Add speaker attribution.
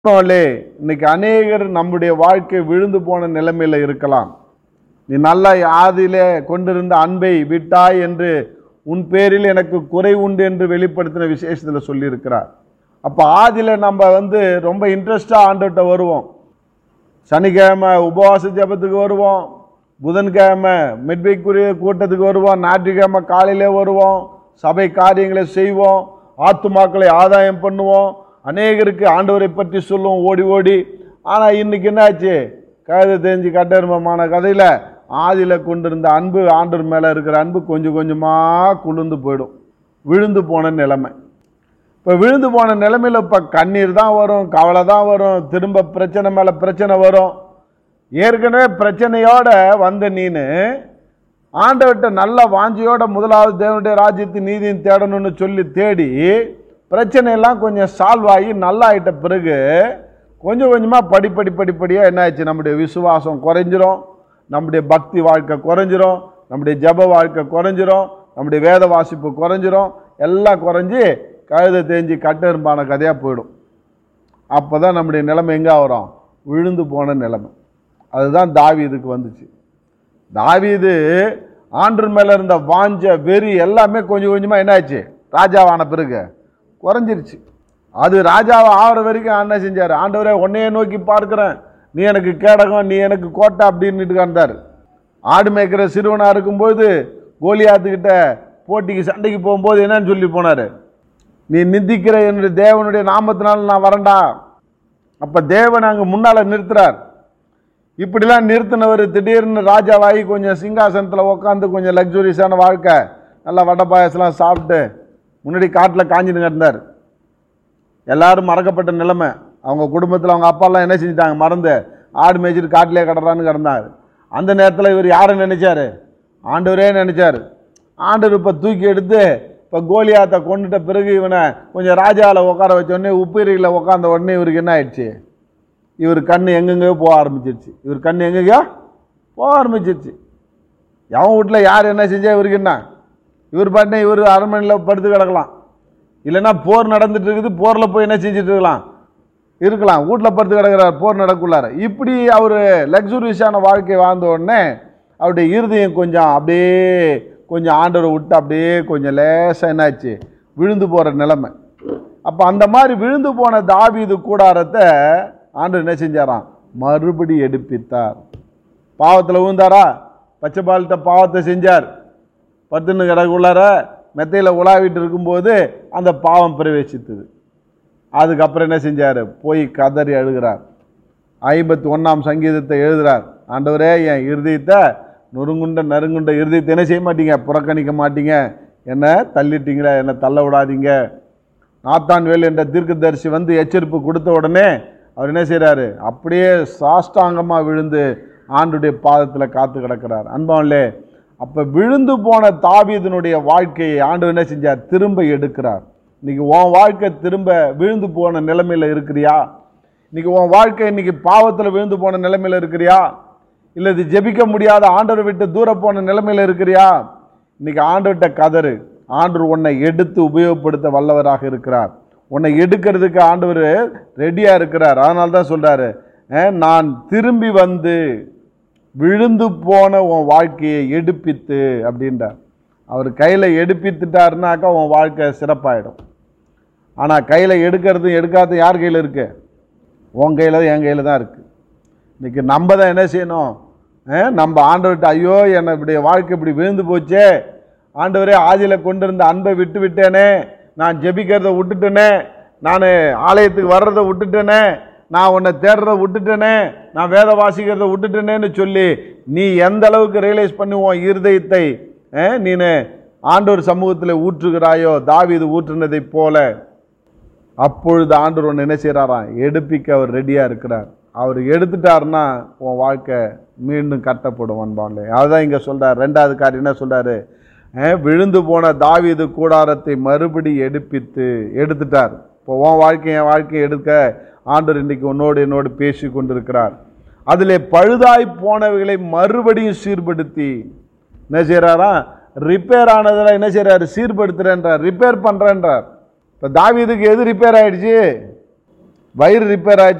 Speaker 1: போலே இன்னைக்கு அநேகர் நம்முடைய வாழ்க்கை விழுந்து போன நிலைமையில இருக்கலாம் நீ நல்லா ஆதியிலே கொண்டிருந்த அன்பை விட்டாய் என்று உன் பேரில் எனக்கு குறை உண்டு என்று வெளிப்படுத்தின விசேஷத்தில் சொல்லியிருக்கிறார் அப்போ ஆதியில நம்ம வந்து ரொம்ப இன்ட்ரெஸ்டாக ஆண்டுகிட்ட வருவோம் சனிக்கிழமை உபவாச ஜெபத்துக்கு வருவோம் புதன்கிழமை மிட்வைக்குரிய கூட்டத்துக்கு வருவோம் ஞாயிற்றுக்கிழமை காலையிலே வருவோம் சபை காரியங்களை செய்வோம் ஆத்துமாக்களை ஆதாயம் பண்ணுவோம் அநேகருக்கு ஆண்டவரை பற்றி சொல்லுவோம் ஓடி ஓடி ஆனால் இன்னைக்கு என்னாச்சு கழுதை தெரிஞ்சு கட்டெருமமான கதையில் ஆதியில் கொண்டிருந்த அன்பு ஆண்டவர் மேலே இருக்கிற அன்பு கொஞ்சம் கொஞ்சமாக குளிர்ந்து போயிடும் விழுந்து போன நிலைமை இப்போ விழுந்து போன நிலைமையில் இப்போ கண்ணீர் தான் வரும் கவலை தான் வரும் திரும்ப பிரச்சனை மேலே பிரச்சனை வரும் ஏற்கனவே பிரச்சனையோட வந்த நீனு ஆண்டவர்கிட்ட நல்ல வாஞ்சியோட முதலாவது தேவனுடைய ராஜ்யத்தின் நீதியும் தேடணும்னு சொல்லி தேடி பிரச்சனையெல்லாம் கொஞ்சம் சால்வ் ஆகி நல்லா ஆயிட்ட பிறகு கொஞ்சம் கொஞ்சமாக படிப்படி படிப்படியாக என்ன ஆச்சு நம்முடைய விசுவாசம் குறைஞ்சிரும் நம்முடைய பக்தி வாழ்க்கை குறைஞ்சிரும் நம்முடைய ஜெப வாழ்க்கை குறைஞ்சிரும் நம்முடைய வேத வாசிப்பு குறைஞ்சிரும் எல்லாம் குறைஞ்சி கழுதை தேஞ்சு கட்டெரும்பான கதையாக போயிடும் அப்போ தான் நம்முடைய நிலைமை எங்கே வரும் விழுந்து போன நிலைமை அதுதான் தாவீதுக்கு வந்துச்சு தாவீது ஆண்டு மேலே இருந்த வாஞ்ச வெறி எல்லாமே கொஞ்சம் கொஞ்சமாக என்னாச்சு ராஜாவான பிறகு குறைஞ்சிருச்சு அது ராஜாவை ஆகிற வரைக்கும் என்ன செஞ்சார் ஆண்டவரே உன்னையே நோக்கி பார்க்கிறேன் நீ எனக்கு கேடகம் நீ எனக்கு கோட்டை அப்படின்னுட்டு கிடந்தார் ஆடு மேய்க்கிற சிறுவனாக இருக்கும்போது கோலியாத்துக்கிட்ட போட்டிக்கு சண்டைக்கு போகும்போது என்னன்னு சொல்லி போனார் நீ நிந்திக்கிற என்னுடைய தேவனுடைய நாமத்தினால நான் வரேன்டா அப்போ தேவன் அங்கே முன்னால் நிறுத்துறார் இப்படிலாம் நிறுத்தினவர் திடீர்னு ராஜாவாகி கொஞ்சம் சிங்காசனத்தில் உட்காந்து கொஞ்சம் லக்ஸுரியஸான வாழ்க்கை நல்லா வடை பாயசம்லாம் சாப்பிட்டு முன்னாடி காட்டில் காஞ்சின்னு கிடந்தார் எல்லாரும் மறக்கப்பட்ட நிலைமை அவங்க குடும்பத்தில் அவங்க அப்பாலாம் என்ன செஞ்சிட்டாங்க மறந்து ஆடு மேய்ச்சிட்டு காட்டிலே கிடறான்னு கிடந்தார் அந்த நேரத்தில் இவர் யாரை நினைச்சாரு ஆண்டவரே நினைச்சார் ஆண்டவர் இப்போ தூக்கி எடுத்து இப்போ கோலியாத்தை கொண்டுட்ட பிறகு இவனை கொஞ்சம் ராஜாவில் உட்கார வச்ச உடனே உப்பேரியில் உட்காந்த உடனே இவருக்கு என்ன ஆயிடுச்சு இவர் கண் எங்கெங்கேயோ போக ஆரம்பிச்சிருச்சு இவர் கண் எங்கெங்கேயோ போக ஆரம்பிச்சிருச்சு எவன் வீட்டில் யார் என்ன செஞ்சா இவருக்கு என்ன இவர் பாட்டினே இவர் அரண்மனையில் படுத்து கிடக்கலாம் இல்லைன்னா போர் நடந்துட்டு இருக்குது போரில் போய் என்ன செஞ்சுட்டு இருக்கலாம் இருக்கலாம் வீட்டில் படுத்து கிடக்கிறார் போர் நடக்குள்ளார இப்படி அவர் லக்ஸுரியஸான வாழ்க்கை வாழ்ந்த உடனே அவருடைய இருதயம் கொஞ்சம் அப்படியே கொஞ்சம் ஆண்டவரை விட்டு அப்படியே கொஞ்சம் லேசாக என்னாச்சு விழுந்து போகிற நிலைமை அப்போ அந்த மாதிரி விழுந்து போன தாவீது கூடாரத்தை ஆண்டவர் என்ன செஞ்சாராம் மறுபடி எடுப்பித்தார் பாவத்தில் விழுந்தாரா பச்சை பாலத்தை பாவத்தை செஞ்சார் பத்துன்னு கிடக்குள்ளார மெத்தையில் உலாவிட்டு இருக்கும்போது அந்த பாவம் பிரவேசித்தது அதுக்கப்புறம் என்ன செஞ்சார் போய் கதறி அழுகிறார் ஐம்பத்தி ஒன்றாம் சங்கீதத்தை எழுதுறார் ஆண்டவரே என் இருதயத்தை நொறுங்குண்ட நறுங்குண்ட இருதயத்தை என்ன செய்ய மாட்டீங்க புறக்கணிக்க மாட்டீங்க என்னை தள்ளிட்டீங்களே என்னை தள்ள விடாதீங்க நாத்தான் வேல் என்ற தீர்க்கதரிசி வந்து எச்சரிப்பு கொடுத்த உடனே அவர் என்ன செய்கிறாரு அப்படியே சாஷ்டாங்கமாக விழுந்து ஆண்டுடைய பாதத்தில் காத்து கிடக்கிறார் அன்பான்லே அப்போ விழுந்து போன தாவீதனுடைய வாழ்க்கையை ஆண்டு என்ன செஞ்சார் திரும்ப எடுக்கிறார் இன்னைக்கு உன் வாழ்க்கை திரும்ப விழுந்து போன நிலைமையில் இருக்கிறியா இன்னைக்கு உன் வாழ்க்கை இன்னைக்கு பாவத்தில் விழுந்து போன நிலைமையில் இருக்கிறியா இல்லை இது ஜெபிக்க முடியாத ஆண்டவரை விட்டு தூர போன நிலைமையில் இருக்கிறியா இன்னைக்கு ஆண்டவர்கிட்ட கதறு ஆண்டவர் உன்னை எடுத்து உபயோகப்படுத்த வல்லவராக இருக்கிறார் உன்னை எடுக்கிறதுக்கு ஆண்டவர் ரெடியாக இருக்கிறார் அதனால தான் சொல்கிறாரு நான் திரும்பி வந்து விழுந்து போன உன் வாழ்க்கையை எடுப்பித்து அப்படின்றார் அவர் கையில் எடுப்பித்துட்டாருனாக்கா உன் வாழ்க்கை சிறப்பாயிடும் ஆனால் கையில் எடுக்கிறதும் எடுக்காததும் யார் கையில் இருக்கு உன் கையில் தான் என் கையில் தான் இருக்குது இன்றைக்கி நம்ம தான் என்ன செய்யணும் அஹ், நம்ம ஆண்டவர்கிட்ட ஐயோ என்னை இப்படி வாழ்க்கை இப்படி விழுந்து போச்சே ஆண்டவரே ஆதியில் கொண்டிருந்த அன்பை விட்டு விட்டேனே நான் ஜெபிக்கிறத விட்டுட்டேனே நான் ஆலயத்துக்கு வர்றதை விட்டுட்டேனே நான் உன்னை தேடுறத விட்டுட்டேனே நான் வேத வாசிக்கிறத விட்டுட்டேனேன்னு சொல்லி நீ எந்த அளவுக்கு ரியலைஸ் பண்ணி உன் இருதயத்தை அஹ், நீனு ஆண்டவர் சமூகத்தில் ஊற்றுகிறாயோ தாவீது ஊற்றுனதைப் போல அப்பொழுது ஆண்டவர் ஒன்று என்ன செய்கிறாராம் எடுப்பிக்க அவர் ரெடியாக இருக்கிறார் அவர் எடுத்துட்டாருன்னா உன் வாழ்க்கை மீண்டும் கட்டப்படும் அன்பான்லே அதுதான் இங்கே சொல்கிறார் ரெண்டாவது காரியம் என்ன சொல்கிறாரு விழுந்து போன தாவீது கூடாரத்தை மறுபடி எடுப்பித்து எடுத்துட்டார் இப்போ உன் வாழ்க்கை என் வாழ்க்கையை எடுக்க ஆண்டவர் இன்னைக்கு உன்னோடு என்னோடு பேசி கொண்டிருக்கிறார் அதிலே பழுதாய் போனவைகளை மறுபடியும் சீர்படுத்தி என்ன செய்கிறாரா ரிப்பேர் ஆனதில் என்ன செய்கிறாரு சீர்படுத்துகிறேன்றார் ரிப்பேர் பண்ணுறேன்றார் இப்போ தாவீதுக்கு எது ரிப்பேர் ஆயிடுச்சு வயிறு ரிப்பேர் ஆயிடுச்சு